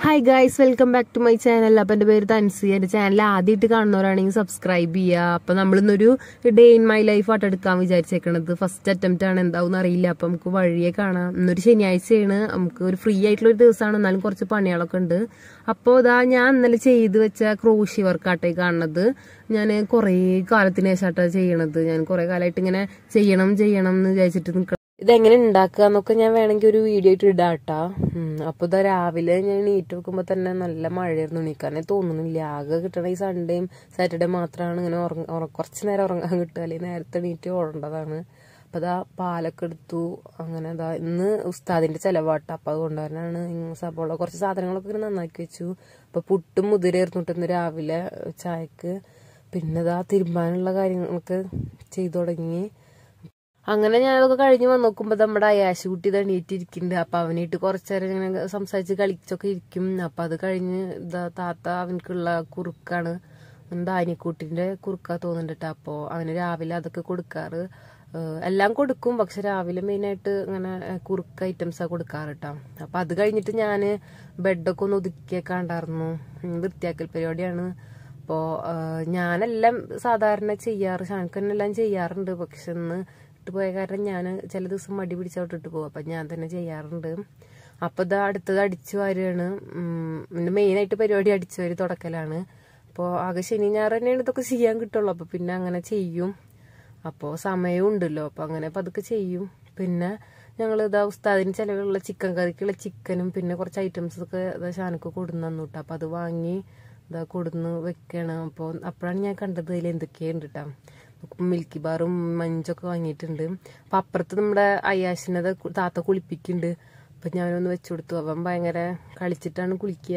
hi guys welcome back to my channel അപ്പം എൻ്റെ പേര് തൻസി എൻ്റെ ചാനൽ ആദ്യമായിട്ട് കാണുന്നവരാണെങ്കിൽ സബ്സ്ക്രൈബ് ചെയ്യുക അപ്പം നമ്മളിന്നൊരു ഡേ ഇൻ മൈ ലൈഫ് ആയിട്ട് എടുക്കാൻ വിചാരിച്ചേക്കണത് ഫസ്റ്റ് അറ്റംപ്റ്റ് ആണ് എന്താവും അറിയില്ല അപ്പം നമുക്ക് വഴിയെ കാണാം ഇന്നൊരു ശനിയാഴ്ചയാണ് നമുക്ക് ഒരു ഫ്രീ ആയിട്ടുള്ള ഒരു ദിവസമാണ് എന്നാലും കുറച്ച് പണികളൊക്കെ ഉണ്ട് അപ്പോൾ ഇതാ ഞാൻ ഇന്നലെ ചെയ്ത് വെച്ച ക്രോഷി വർക്കാട്ടെ കാണുന്നത് ഞാൻ കുറേ കാലത്തിന് ശേഷമായിട്ടാണ് ചെയ്യണത് ഞാൻ കുറേ കാലമായിട്ട് ഇങ്ങനെ ചെയ്യണം ചെയ്യണം എന്ന് വിചാരിച്ചിട്ട് നിൽക്കണം ഇതെങ്ങനെ ഉണ്ടാക്കുക എന്നൊക്കെ ഞാൻ വേണമെങ്കിൽ ഒരു വീഡിയോ ആയിട്ട് ഇടാട്ടാ അപ്പോൾ ഇതാ രാവിലെ ഞാൻ നീറ്റ് വെക്കുമ്പോൾ തന്നെ നല്ല മഴയായിരുന്നു എണീക്കാനേ തോന്നുന്നില്ല ആകെ കിട്ടണ ഈ സൺഡേയും സാറ്റർഡേ മാത്രമാണ് ഇങ്ങനെ ഉറങ്ങ കുറച്ച് നേരം ഉറങ്ങാൻ കിട്ടുക അല്ലെങ്കിൽ നേരത്തെ എണീറ്റ് ഓടേണ്ടതാണ് അപ്പോൾ അതാ പാലൊക്കെ എടുത്തു അങ്ങനെ അതാ ഇന്ന് ഉസ്താദിന്റെ ചെലവാട്ട അപ്പം അതുകൊണ്ട് തന്നെയാണ് സബോള കുറച്ച് സാധനങ്ങളൊക്കെ ഇങ്ങനെ നന്നാക്കി വെച്ചു അപ്പോൾ പുട്ടും മുതിരായിരുന്നു ഇന്ന് രാവിലെ ചായക്ക് പിന്നെ ഇതാ തിരുമ്പാനുള്ള കാര്യങ്ങളൊക്കെ ചെയ്തു തുടങ്ങി അങ്ങനെ ഞാനതൊക്കെ കഴിഞ്ഞ് വന്ന് നോക്കുമ്പോൾ നമ്മുടെ അയാശ് കുട്ടി എണീറ്റിരിക്കുന്നുണ്ട് അപ്പൊ അവനായിട്ട് കുറച്ചേരം ഇങ്ങനെ സംസാരിച്ച് കളിച്ചൊക്കെ ഇരിക്കും അപ്പൊ അത് കഴിഞ്ഞ് ഇതാ താത്ത അവനക്കുള്ള കുറുക്കാണ് ദാനിക്കൂട്ടിന്റെ കുറുക്കാ തോന്നുന്നുണ്ട് അപ്പോൾ അവന് രാവിലെ അതൊക്കെ കൊടുക്കാറ് എല്ലാം കൊടുക്കും പക്ഷെ രാവിലെ മെയിനായിട്ട് ഇങ്ങനെ കുറുക്ക് ഐറ്റംസാണ് കൊടുക്കാറ് കേട്ടോ അപ്പൊ അത് കഴിഞ്ഞിട്ട് ഞാൻ ബെഡൊക്കെ ഒന്ന് ഒതുക്കിയേക്കാണ്ടായിരുന്നു വൃത്തിയാക്കൽ പരിപാടിയാണ് അപ്പോൾ ഞാനെല്ലാം സാധാരണ ചെയ്യാറ് ഷാൻക്കനെല്ലാം ചെയ്യാറുണ്ട് പക്ഷെ ഇന്ന് ഇട്ട് പോയ കാരണം ഞാൻ ചില ദിവസം മടി പിടിച്ചോട്ട് ഇട്ട് പോകും അപ്പം ഞാൻ തന്നെ ചെയ്യാറുണ്ട് അപ്പോൾ ഇത് അടുത്തത് അടിച്ചു വാരുകയാണ് പിന്നെ മെയിനായിട്ട് പരിപാടി അടിച്ചു വാരി തുടക്കലാണ് അപ്പോൾ ആകെ ശനി ഞായർ തന്നെയാണ് ഇതൊക്കെ ചെയ്യാൻ കിട്ടുള്ളൂ അപ്പോൾ പിന്നെ അങ്ങനെ ചെയ്യും അപ്പോൾ സമയവും ഉണ്ടല്ലോ അപ്പോൾ അങ്ങനെ പതുക്കെ ചെയ്യും പിന്നെ ഞങ്ങൾ ഇതാ ഉസ്താദിന് ചിലവുള്ള ചിക്കൻ കറിക്കുള്ള ചിക്കനും പിന്നെ കുറച്ച് ഐറ്റംസ് ഒക്കെ ഇതാ ഷാനക്ക് കൊടുന്നു തന്നു കേട്ടോ അപ്പോൾ അത് വാങ്ങി ഇതാ കൊടുന്ന് വെക്കണം അപ്പോൾ അപ്പോഴാണ് ഞാൻ കണ്ടത് അതിൽ എന്തൊക്കെയുണ്ട് കേട്ടോ മിൽക്കി ബാറും മഞ്ചൊക്കെ വാങ്ങിയിട്ടുണ്ട് അപ്പം അപ്പുറത്ത് നമ്മുടെ അയ്യാശിനത് താത്ത കുളിപ്പിക്കുന്നുണ്ട് അപ്പം ഞാനൊന്ന് വെച്ചു കൊടുത്തു അവൻ ഭയങ്കര കളിച്ചിട്ടാണ് കുളിക്കുക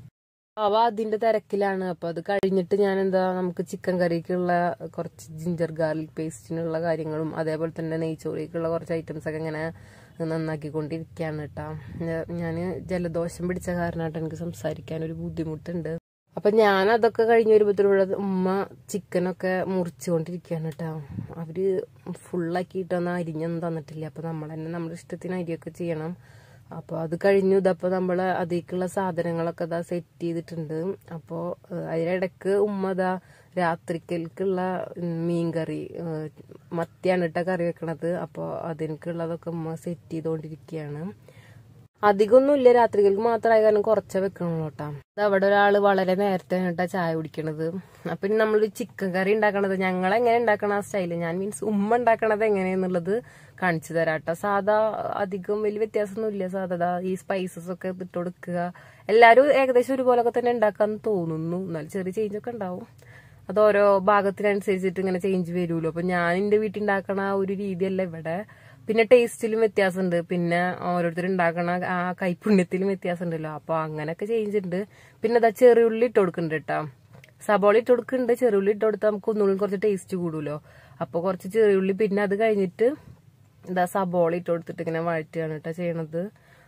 അവ അതിന്റെ തിരക്കിലാണ് അപ്പൊ അത് കഴിഞ്ഞിട്ട് ഞാൻ എന്താ നമുക്ക് ചിക്കൻ കറിക്കുള്ള കുറച്ച് ജിഞ്ചർ ഗാർലിക് പേസ്റ്റിനുള്ള കാര്യങ്ങളും അതേപോലെ തന്നെ നെയ്ച്ചോറിക്കുള്ള കുറച്ച് ഐറ്റംസ് ഒക്കെ ഇങ്ങനെ നന്നാക്കിക്കൊണ്ടിരിക്കുകയാണ് കേട്ടോ ഞാൻ ജലദോഷം പിടിച്ച കാരണമായിട്ട് എനിക്ക് സംസാരിക്കാൻ ഒരു ബുദ്ധിമുട്ടുണ്ട് അപ്പൊ ഞാൻ അതൊക്കെ കഴിഞ്ഞ് വരുമ്പോഴത്തേവിടെ ഉമ്മ ചിക്കനൊക്കെ മുറിച്ചുകൊണ്ടിരിക്കുകയാണ് കേട്ടോ അവര് ഫുള്ളാക്കിയിട്ടൊന്നും അരിഞ്ഞൊന്നും തന്നിട്ടില്ല അപ്പൊ നമ്മൾ തന്നെ നമ്മുടെ ഇഷ്ടത്തിന് അരിയൊക്കെ ചെയ്യണം അപ്പോൾ അത് കഴിഞ്ഞു ഇതപ്പോൾ നമ്മൾ അതിലേക്കുള്ള സാധനങ്ങളൊക്കെ ഇതാ സെറ്റ് ചെയ്തിട്ടുണ്ട് അപ്പോൾ അതിനിടക്ക് ഉമ്മ ഇതാ രാത്രിക്കൽക്കുള്ള മീൻകറി മത്തിയാണ് ഇട്ട കറി വെക്കണത് അപ്പോൾ അതിനൊക്കെയുള്ളതൊക്കെ ഉമ്മ സെറ്റ് ചെയ്തുകൊണ്ടിരിക്കുകയാണ് അധികമൊന്നുമില്ല രാത്രികൾക്ക് മാത്രമായ കാരണം കുറച്ചേ വെക്കണുള്ളൂ കേട്ടോ അവിടെ ഒരാള് വളരെ നേരത്തെ കേട്ടാ ചായ കുടിക്കണത് അപ്പൊ ഇനി നമ്മൾ ചിക്കൻ കറി ഉണ്ടാക്കണത് ഞങ്ങൾ എങ്ങനെ ഉണ്ടാക്കണ ആ സ്റ്റൈല് ഞാൻ മീൻസ് ഉമ്മ ഉണ്ടാക്കണത് എങ്ങനെയാന്നുള്ളത് കാണിച്ചു തരാം കേട്ടോ സാധാ അധികം വലിയ വ്യത്യാസമൊന്നുമില്ല സാധാ ഈ സ്പൈസസ് ഒക്കെ ഇട്ട് കൊടുക്കുക എല്ലാരും ഏകദേശം ഒരുപോലൊക്കെ തന്നെ ഉണ്ടാക്കാന്ന് തോന്നുന്നു എന്നാൽ ചെറിയ ചേഞ്ച് ഒക്കെ ഉണ്ടാവും അത് ഓരോ ഭാഗത്തിനനുസരിച്ചിട്ട് ഇങ്ങനെ ചേഞ്ച് വരുമല്ലോ അപ്പൊ ഞാൻ എന്റെ വീട്ടിൽ ഉണ്ടാക്കണ ആ ഒരു രീതിയല്ല ഇവിടെ പിന്നെ ടേസ്റ്റിലും വ്യത്യാസമുണ്ട് പിന്നെ ഓരോരുത്തർ ഉണ്ടാക്കണ ആ കൈപുണ്യത്തിലും വ്യത്യാസമുണ്ടല്ലോ അപ്പൊ അങ്ങനെയൊക്കെ ചേഞ്ച് ഉണ്ട് പിന്നെ അതാ ചെറിയുള്ളി ഇട്ട് കൊടുക്കുന്നുണ്ട് കേട്ടോ സബോള ഇട്ട് കൊടുക്കുന്നുണ്ട് ചെറിയുള്ളി ഇട്ട് കൊടുത്താൽ നമുക്ക് ഒന്നുകൂടി കുറച്ച് ടേസ്റ്റ് കൂടുമല്ലോ അപ്പൊ കുറച്ച് ചെറിയുള്ളി പിന്നെ അത് കഴിഞ്ഞിട്ട് എന്താ സബോള ഇട്ട് കൊടുത്തിട്ട് ഇങ്ങനെ വഴറ്റുകയാണ് കേട്ടോ ചെയ്യണത്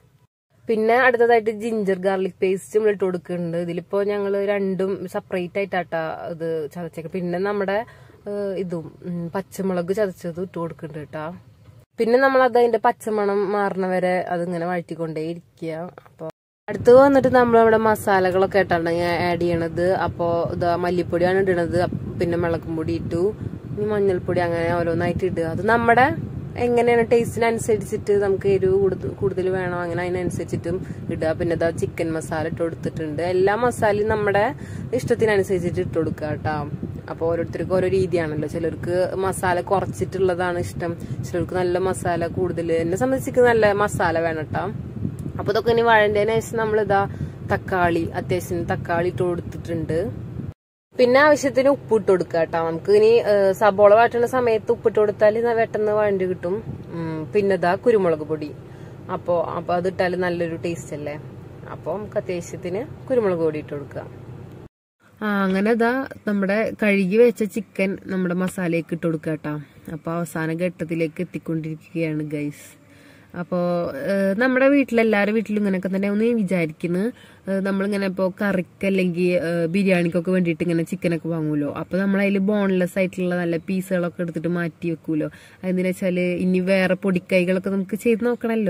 പിന്നെ അടുത്തതായിട്ട് ജിഞ്ചർ ഗാർലിക് പേസ്റ്റ് നമ്മൾ ഇട്ട് കൊടുക്കുന്നുണ്ട് ഇതിലിപ്പോ ഞങ്ങൾ രണ്ടും സെപ്പറേറ്റ് ആയിട്ടാട്ടാ ഇത് ചതച്ചേക്ക പിന്നെ നമ്മുടെ ഇതും പച്ചമുളക് ചതച്ചതും ഇട്ട് കൊടുക്കുന്നുണ്ട് കേട്ടാ പിന്നെ നമ്മൾ അത് അതിന്റെ പച്ചമണം മാറണ വരെ അതിങ്ങനെ വഴറ്റിക്കൊണ്ടേ ഇരിക്കുക അപ്പോൾ അടുത്ത് വന്നിട്ട് നമ്മൾ നമ്മുടെ മസാലകളൊക്കെ ആയിട്ടാണ് ആഡ് ചെയ്യണത് അപ്പോൾ ഇത് മല്ലിപ്പൊടിയാണ് ഇടണത് പിന്നെ മുളകും പൊടി ഇട്ടു ഇനി മഞ്ഞൾപ്പൊടി അങ്ങനെ ഓരോന്നായിട്ട് ഇടുക അത് നമ്മുടെ എങ്ങനെയാണ് ടേസ്റ്റിനനുസരിച്ചിട്ട് നമുക്ക് എരിവ് കൂടുതൽ കൂടുതൽ വേണോ അങ്ങനെ അതിനനുസരിച്ചിട്ടും ഇടുക പിന്നെ ഇതാ ചിക്കൻ മസാല ഇട്ട് കൊടുത്തിട്ടുണ്ട് എല്ലാ മസാലയും നമ്മുടെ ഇഷ്ടത്തിനനുസരിച്ചിട്ട് ഇട്ട് കൊടുക്കുക കേട്ടോ അപ്പോൾ ഓരോരുത്തർക്ക് ഓരോ രീതിയാണല്ലോ ചിലർക്ക് മസാല കുറച്ചിട്ടുള്ളതാണ് ഇഷ്ടം ചിലർക്ക് നല്ല മസാല കൂടുതൽ എന്നെ സംബന്ധിച്ച് നല്ല മസാല വേണം കേട്ടോ അപ്പൊ ഇതൊക്കെ ഇനി വഴണ്ടതിന് ശേഷം നമ്മളിതാ തക്കാളി അത്യാവശ്യം തക്കാളി ഇട്ട് കൊടുത്തിട്ടുണ്ട് പിന്നെ ആവശ്യത്തിന് ഉപ്പ് ഇട്ട് കൊടുക്കുക കേട്ടോ നമുക്ക് ഇനി സബോള വാട്ടുന്ന സമയത്ത് ഉപ്പിട്ട് കൊടുത്താൽ പെട്ടെന്ന് വഴണ്ടി കിട്ടും പിന്നെ ഇതാ കുരുമുളക് പൊടി അപ്പോ അപ്പൊ അത് ഇട്ടാൽ നല്ലൊരു ടേസ്റ്റ് അല്ലേ അപ്പൊ നമുക്ക് അത്യാവശ്യത്തിന് കുരുമുളക് പൊടി ഇട്ട് കൊടുക്കുക ആ അങ്ങനെ ഇതാ നമ്മുടെ കഴുകി വെച്ച ചിക്കൻ നമ്മുടെ മസാലയ്ക്ക് ഇട്ട് കൊടുക്കുക കേട്ടോ അപ്പോൾ അവസാന ഘട്ടത്തിലേക്ക് എത്തിക്കൊണ്ടിരിക്കുകയാണ് ഗൈസ് അപ്പോൾ നമ്മുടെ വീട്ടിലെല്ലാവരുടെ വീട്ടിലും ഇങ്ങനെയൊക്കെ തന്നെ ഒന്ന് വിചാരിക്കുന്നു നമ്മളിങ്ങനെ ഇപ്പോൾ കറിക്ക് അല്ലെങ്കിൽ ബിരിയാണിക്കൊക്കെ വേണ്ടിയിട്ട് ഇങ്ങനെ ചിക്കനൊക്കെ വാങ്ങുമല്ലോ അപ്പോൾ നമ്മൾ അതിൽ ബോൺലെസ് ആയിട്ടുള്ള നല്ല പീസുകളൊക്കെ എടുത്തിട്ട് മാറ്റി വെക്കുമല്ലോ അതെന്തിനാ വെച്ചാൽ ഇനി വേറെ പൊടിക്കൈകളൊക്കെ നമുക്ക് ചെയ്ത് നോക്കണമല്ലോ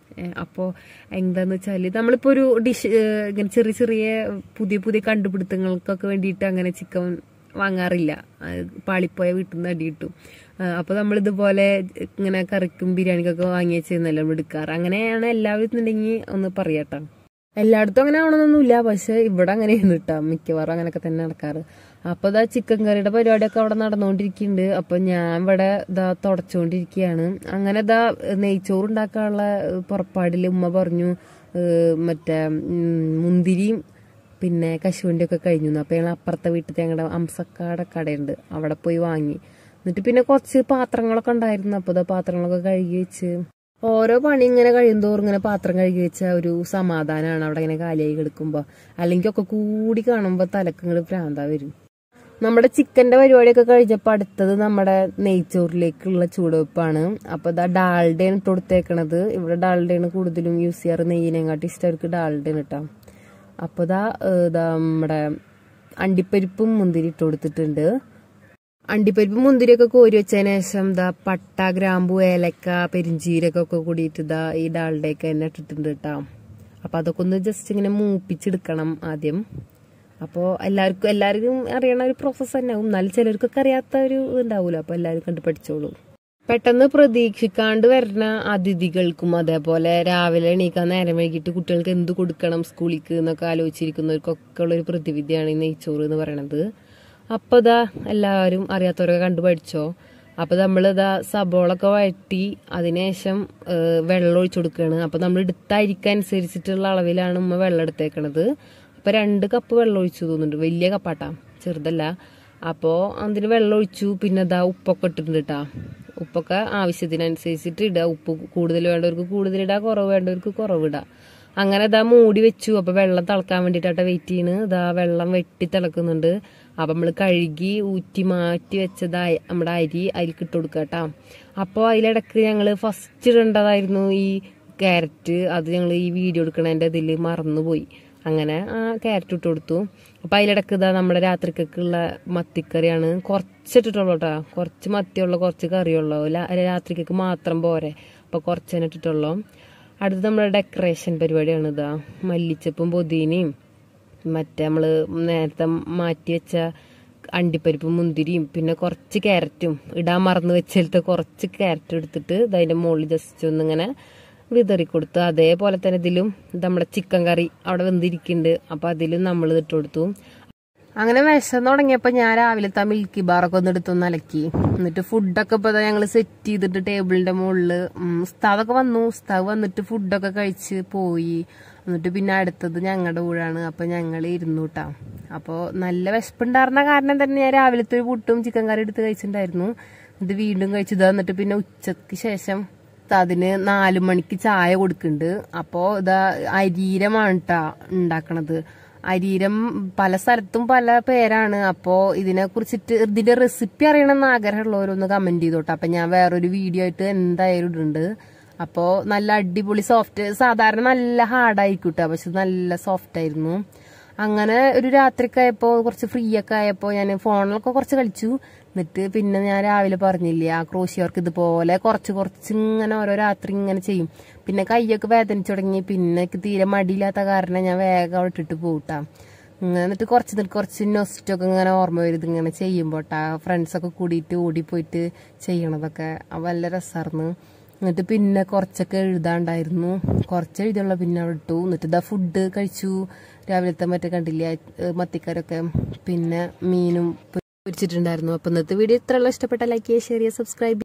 അപ്പോൾ എന്താന്ന് വെച്ചാൽ നമ്മളിപ്പോൾ ഒരു ഡിഷ് ഇങ്ങനെ ചെറിയ ചെറിയ പുതിയ പുതിയ കണ്ടുപിടുത്തങ്ങൾക്കൊക്കെ വേണ്ടിയിട്ട് അങ്ങനെ ചിക്കൻ വാങ്ങാറില്ല അത് പാളിപ്പോയ വീട്ടിൽ നിന്ന് അടി കിട്ടും അപ്പോൾ നമ്മൾ ഇതുപോലെ ഇങ്ങനെ കറിക്കും ബിരിയാണിക്കൊക്കെ വാങ്ങി വെച്ചിരുന്നല്ലോ നമ്മൾ എടുക്കാറ് അങ്ങനെയാണ് എല്ലാവരും ഉണ്ടെങ്കിൽ ഒന്ന് പറയാട്ടോ എല്ലായിടത്തും അങ്ങനെ ആവണമെന്നൊന്നുമില്ല പക്ഷെ ഇവിടെ അങ്ങനെയാണ് കേട്ടോ മിക്കവാറും അങ്ങനെയൊക്കെ തന്നെ നടക്കാറ് അപ്പൊ ഇതാ ചിക്കൻ കറിയുടെ പരിപാടിയൊക്കെ അവിടെ നടന്നുകൊണ്ടിരിക്കുന്നുണ്ട് അപ്പൊ ഞാൻ ഇവിടെ ഇതാ തുടച്ചുകൊണ്ടിരിക്കുകയാണ് അങ്ങനെ ഇതാ നെയ്ച്ചോറ് ഉണ്ടാക്കാനുള്ള പുറപ്പാടിൽ ഉമ്മ പറഞ്ഞു ഏഹ് മറ്റേ ഉം, മുന്തിരിയും പിന്നെ കശുവണ്ടിയൊക്കെ കഴിഞ്ഞു അപ്പൊ ഞങ്ങൾ അപ്പുറത്തെ വീട്ടിൽ ഞങ്ങളുടെ അംസക്കാടെ കടയുണ്ട് അവിടെ പോയി വാങ്ങി എന്നിട്ട് പിന്നെ കുറച്ച് പാത്രങ്ങളൊക്കെ ഉണ്ടായിരുന്നു അപ്പൊ ഇതാ പാത്രങ്ങളൊക്കെ കഴുകി വെച്ച് ഓരോ പണി ഇങ്ങനെ കഴിയുന്തോറും ഇങ്ങനെ പാത്രം കഴുകി വെച്ച ഒരു സമാധാനമാണ് അവിടെ ഇങ്ങനെ കാലിയായി കിടക്കുമ്പോ അല്ലെങ്കിൽ ഒക്കെ കൂടി കാണുമ്പോ തലക്ക് ഇങ്ങോട്ട് ഭ്രാന്ത വരും നമ്മുടെ ചിക്കന്റെ പരിപാടിയൊക്കെ കഴിഞ്ഞപ്പോ അടുത്തത് നമ്മുടെ നെയ്ച്ചോറിലേക്കുള്ള ചൂടുവെപ്പാണ് അപ്പൊ ഇതാ ഡാൾഡയാണ് ഇട്ട് കൊടുത്തേക്കണത് ഇവിടെ ഡാൾഡയാണ് കൂടുതലും യൂസ് ചെയ്യാറ് നെയ്യിനെക്കാട്ടി ഇഷ്ടം അവർക്ക് ഡാൾഡയാണ് കേട്ടോ അപ്പൊ ഇതാ ഏഹ്, ഇതാ നമ്മുടെ അണ്ടിപ്പരിപ്പും മുന്തിരി ഇട്ട് കൊടുത്തിട്ടുണ്ട് അണ്ടിപ്പരിപ്പ് മുന്തിരിയൊക്കെ കോരി വെച്ചതിന് ശേഷം ഇതാ പട്ട ഗ്രാമ്പു ഏലക്ക പെരിഞ്ചീരകം ഒക്കെ കൂടിയിട്ട് ഇതാ ഈ ഡാളുടെയൊക്കെ തന്നെ ഇട്ടിട്ടുണ്ട് കേട്ടോ അപ്പൊ അതൊക്കെ ഒന്ന് ജസ്റ്റ് ഇങ്ങനെ മൂപ്പിച്ചെടുക്കണം ആദ്യം അപ്പോൾ എല്ലാവർക്കും എല്ലാവർക്കും അറിയണ ഒരു പ്രോസസ്സ് തന്നെ ആവും എന്നാലും ചിലർക്കൊക്കെ അറിയാത്ത ഒരു ഇതുണ്ടാവുമല്ലോ അപ്പോൾ എല്ലാവരും കണ്ട് പഠിച്ചോളൂ പെട്ടെന്ന് പ്രതീക്ഷിക്കാണ്ട് വരുന്ന അതിഥികൾക്കും അതേപോലെ രാവിലെ എണീക്കാൻ നേരം വൈകിട്ട് കുട്ടികൾക്ക് എന്ത് കൊടുക്കണം സ്കൂളിലേക്ക് എന്നൊക്കെ ആലോചിച്ചിരിക്കുന്നവർക്കൊക്കെ ഉള്ള ഒരു പ്രതിവിധിയാണ് ഈ നെയ്ച്ചോറ് എന്ന് പറയണത് അപ്പൊ ഇതാ എല്ലാവരും അറിയാത്തവരൊക്കെ കണ്ടു പഠിച്ചോ അപ്പൊ നമ്മളിതാ സബോളൊക്കെ വഴറ്റി അതിനുശേഷം ഏഹ്, വെള്ളം ഒഴിച്ചു കൊടുക്കുകയാണ് അപ്പൊ നമ്മൾ എടുത്ത അരിക്കനുസരിച്ചിട്ടുള്ള അളവിലാണ് ഉമ്മ വെള്ളം എടുത്തേക്കണത് അപ്പൊ രണ്ട് കപ്പ് വെള്ളം ഒഴിച്ചു തോന്നുന്നുണ്ട് വലിയ കപ്പാട്ടാ ചെറുതല്ല അപ്പോൾ അതിന് വെള്ളം ഒഴിച്ചു പിന്നെ ഇതാ ഉപ്പൊക്കെ ഇട്ടിട്ടുണ്ട് കേട്ടാ ഉപ്പൊക്കെ ആവശ്യത്തിനനുസരിച്ചിട്ട് ഇടുക ഉപ്പ് കൂടുതൽ വേണ്ടവർക്ക് കൂടുതൽ ഇടുക കുറവ് വേണ്ടവർക്ക് കുറവ് ഇടുക അങ്ങനെ ഇതാ മൂടി വെച്ചു അപ്പൊ വെള്ളം തിളക്കാൻ വേണ്ടിട്ടാ വെയിറ്റ് ചെയ്യണ് ഇതാ വെള്ളം വെട്ടി തിളക്കുന്നുണ്ട് അപ്പൊ നമ്മൾ കഴുകി ഊറ്റി മാറ്റി വെച്ചത് നമ്മുടെ അരി അതിലേക്ക് ഇട്ട് കൊടുക്കുക കേട്ടാ അപ്പോൾ അതിലിടക്ക് ഞങ്ങള് ഫസ്റ്റ് ഇടേണ്ടതായിരുന്നു ഈ ക്യാരറ്റ് അത് ഞങ്ങൾ ഈ വീഡിയോ എടുക്കണതിന്റെ ഇതിൽ മറന്നുപോയി അങ്ങനെ ആ ക്യാരറ്റ് ഇട്ട് കൊടുത്തു അപ്പൊ അതിലിടക്ക് ഇതാ നമ്മുടെ രാത്രിക്കൊക്കെയുള്ള മത്തിക്കറിയാണ് കുറച്ചിട്ടിട്ടുള്ളൂ കേട്ടോ കുറച്ച് മത്തിയുള്ള കുറച്ച് കറിയുള്ളൂ ല- രാത്രിക്കൊക്കെ മാത്രം പോരെ അപ്പൊ കുറച്ച് തന്നെ ഇട്ടിട്ടുള്ളൂ അടുത്ത് നമ്മുടെ ഡെക്കറേഷൻ പരിപാടിയാണ് ഇതാ മല്ലിച്ചപ്പും പൊതിനയും മറ്റേ നമ്മള് നേരത്തെ മാറ്റി വെച്ച അണ്ടിപ്പരിപ്പും മുന്തിരിയും പിന്നെ കുറച്ച് ക്യാരറ്റും ഇടാൻ മറന്നു വെച്ചിട്ട് കുറച്ച് ക്യാരറ്റ് എടുത്തിട്ട് ഇത് അതിന്റെ മുകളിൽ ജസ്റ്റ് ഒന്നിങ്ങനെ വിതറി കൊടുത്തു അതേപോലെ തന്നെ ഇതിലും ഇത് നമ്മുടെ ചിക്കൻ കറി അവിടെ വെന്തിരിക്കുന്നുണ്ട് അപ്പൊ അതിലും നമ്മൾ ഇട്ട് കൊടുത്തു അങ്ങനെ വിശന്ന് തുടങ്ങിയപ്പോ ഞാൻ രാവിലത്തെ മിൽക്കി ബാറൊക്കെ ഒന്ന് എടുത്തൊന്ന് അലക്കി എന്നിട്ട് ഫുഡൊക്കെ ഇപ്പൊ ഞങ്ങൾ സെറ്റ് ചെയ്തിട്ട് ടേബിളിന്റെ മുകളില് ഉം, ഉസ്താദൊക്കെ വന്നു ഉസ്താദ് വന്നിട്ട് ഫുഡൊക്കെ കഴിച്ച് പോയി എന്നിട്ട് പിന്നെ അടുത്തത് ഞങ്ങളുടെ ഊഴാണ് അപ്പൊ ഞങ്ങൾ ഇരുന്നു കേട്ടാ അപ്പോ നല്ല വിശപ്പുണ്ടായിരുന്ന കാരണം തന്നെ ഞാൻ രാവിലത്തെ ഒരു പുട്ടും ചിക്കൻ കറി എടുത്ത് കഴിച്ചിട്ടുണ്ടായിരുന്നു ഇത് വീണ്ടും കഴിച്ചത് എന്നിട്ട് പിന്നെ ഉച്ചക്ക് ശേഷം അതിന് നാലു മണിക്ക് ചായ കൊടുക്കുന്നുണ്ട് അപ്പോ ഇതാ അരീരമാണ് കേട്ടാ ഉണ്ടാക്കണത് അരീരം പല സ്ഥലത്തും പല പേരാണ് അപ്പോ ഇതിനെ കുറിച്ചിട്ട് ഇതിന്റെ റെസിപ്പി അറിയണമെന്ന് ആഗ്രഹമുള്ളവരൊന്ന് കമന്റ് ചെയ്തോട്ടെ അപ്പൊ ഞാൻ വേറൊരു വീഡിയോ ആയിട്ട് എന്തായാലും ഇടുന്നുണ്ട് അപ്പോ നല്ല അടിപൊളി സോഫ്റ്റ് സാധാരണ നല്ല ഹാർഡായിരിക്കും കേട്ടോ പക്ഷെ നല്ല സോഫ്റ്റ് ആയിരുന്നു അങ്ങനെ ഒരു രാത്രിയൊക്കെ ആയപ്പോ കുറച്ച് ഫ്രീ ഒക്കെ ആയപ്പോ ഞാൻ ഫോണിലൊക്കെ കുറച്ച് കളിച്ചു എന്നിട്ട് പിന്നെ ഞാൻ രാവിലെ പറഞ്ഞില്ലേ ആ ക്രോഷ്യ വർക്ക് ഇതുപോലെ കുറച്ച് കുറച്ച് ഇങ്ങനെ ഓരോ രാത്രി ഇങ്ങനെ ചെയ്യും പിന്നെ കൈയൊക്കെ വേദനിച്ചു തുടങ്ങി പിന്നെ എനിക്ക് തീരെ മടിയില്ലാത്ത കാരണം ഞാൻ വേഗം അവിടെ ഇട്ടിട്ട് പോട്ടാ എന്നിട്ട് കുറച്ച് എന്നിട്ട് കുറച്ച് നൊസ്റ്റൊക്കെ ഇങ്ങനെ ഓർമ്മ വരുത് ഇങ്ങനെ ചെയ്യുമ്പോട്ടാ ഫ്രണ്ട്സൊക്കെ കൂടിയിട്ട് ഓടിപ്പോയിട്ട് ചെയ്യണതൊക്കെ അത് നല്ല രസമായിരുന്നു എന്നിട്ട് പിന്നെ കുറച്ചൊക്കെ എഴുതാണ്ടായിരുന്നു കുറച്ച് എഴുതിയുള്ള പിന്നെ അവിടെ ഇട്ടു എന്നിട്ട് ഇതാ ഫുഡ് കഴിച്ചു രാവിലത്തെ മറ്റേ കണ്ടില്ലേ ഏഹ് മത്തിക്കരൊക്കെ പിന്നെ മീനും പൊരിച്ചിട്ടുണ്ടായിരുന്നു അപ്പൊ ഇന്നത്തെ വീഡിയോ ഇത്രയുള്ള ഇഷ്ടപ്പെട്ട ലൈക്ക് ചെയ്യുക ഷെയർ ചെയ്യുക സബ്സ്ക്രൈബ്